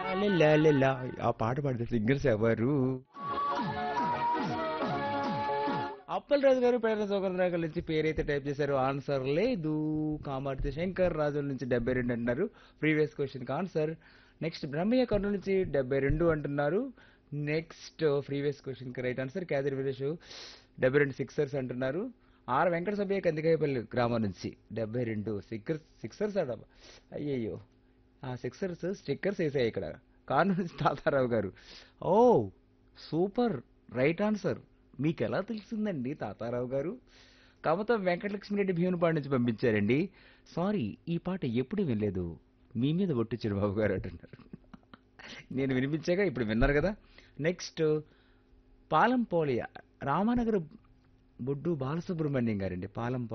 లాలిలాలిలా. ఆ పాట పాడిన సింగర్స్ ఎవరు అప్పలరాజు గారు పేద సౌకర్యాల నుంచి పేరైతే టైప్ చేశారు ఆన్సర్ లేదు కామార్తి శంకర్ రాజుల నుంచి డెబ్బై రెండు అంటున్నారు ప్రీవియస్ క్వశ్చన్కి ఆన్సర్ నెక్స్ట్ బ్రహ్మయ్య కర్నూలు నుంచి డెబ్బై రెండు అంటున్నారు నెక్స్ట్ ప్రీవియస్ క్వశ్చన్కి రైట్ ఆన్సర్ క్యాదర్ విలేష్ డెబ్బై రెండు సిక్సర్స్ అంటున్నారు ఆర్ వెంకట సభ్య కందికాయపల్లి గ్రామం నుంచి డెబ్బై రెండు సిక్సర్స్ సిక్సర్స్ అడ అయ్యయ్యో ఆ సిక్సర్స్ స్టిక్కర్స్ వేసాయి ఇక్కడ కారు నుంచి తాతారావు గారు ఓ సూపర్ రైట్ ఆన్సర్ మీకు ఎలా తెలిసిందండి తాతారావు గారు కమతం వెంకటలక్ష్మిరెడ్డి భీమునిపాడు నుంచి పంపించారండి సారీ ఈ పాట ఎప్పుడు వినలేదు మీ మీద ఒట్టు చిరుబాబు గారు అంటున్నారు నేను వినిపించాక ఇప్పుడు విన్నారు కదా నెక్స్ట్ పాలంపోలియ రామానగర్ బొడ్డు బాలసుబ్రహ్మణ్యం గారండి పాలం